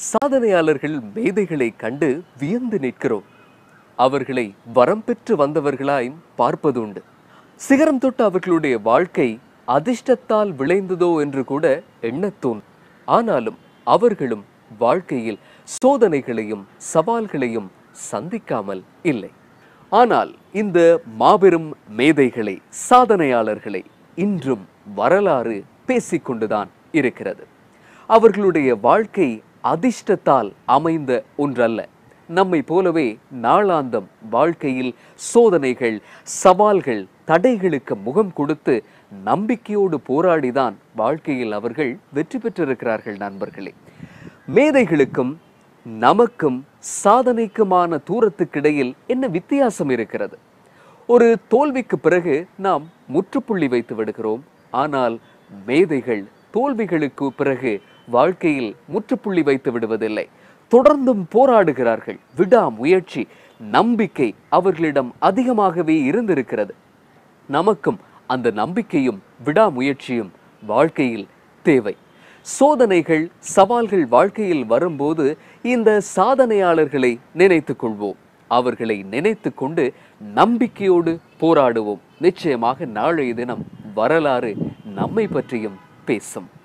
சாதனையாளர்கள் மேதைகளை கண்டு வியந்து நிற்கிறோம் அவர்களை வரம் பெற்று வந்தவர்களாயும் பார்ப்பதுண்டு சிகரம் தொட்ட அவர்களுடைய வாழ்க்கை அதிர்ஷ்டத்தால் விளைந்ததோ என்று கூட எண்ணத்தோன் ஆனாலும் அவர்களும் வாழ்க்கையில் சோதனைகளையும் சவால்களையும் சந்திக்காமல் இல்லை ஆனால் இந்த மாபெரும் மேதைகளை சாதனையாளர்களை இன்றும் வரலாறு பேசிக்கொண்டுதான் இருக்கிறது அவர்களுடைய வாழ்க்கை அதிர்ஷ்டத்தால் அமைந்த ஒன்றல்ல நம்மை போலவே நாளாந்தம் வாழ்க்கையில் சோதனைகள் சவால்கள் தடைகளுக்கு முகம் கொடுத்து நம்பிக்கையோடு போராடிதான் வாழ்க்கையில் அவர்கள் வெற்றி பெற்றிருக்கிறார்கள் நண்பர்களே மேதைகளுக்கும் நமக்கும் சாதனைக்குமான தூரத்துக்கிடையில் என்ன வித்தியாசம் இருக்கிறது ஒரு தோல்விக்கு பிறகு நாம் முற்றுப்புள்ளி வைத்து விடுகிறோம் ஆனால் மேதைகள் தோல்விகளுக்கு பிறகு வாழ்க்கையில் முற்றுப்புள்ளி வைத்து விடுவதில்லை தொடர்ந்தும் போராடுகிறார்கள் விடாமுயற்சி நம்பிக்கை அவர்களிடம் அதிகமாகவே இருந்திருக்கிறது நமக்கும் அந்த நம்பிக்கையும் விடாமுயற்சியும் வாழ்க்கையில் தேவை சோதனைகள் சவால்கள் வாழ்க்கையில் வரும்போது இந்த சாதனையாளர்களை நினைத்துக் கொள்வோம் அவர்களை நினைத்து கொண்டு நம்பிக்கையோடு போராடுவோம் நிச்சயமாக நாளைய தினம் வரலாறு நம்மை பற்றியும் பேசும்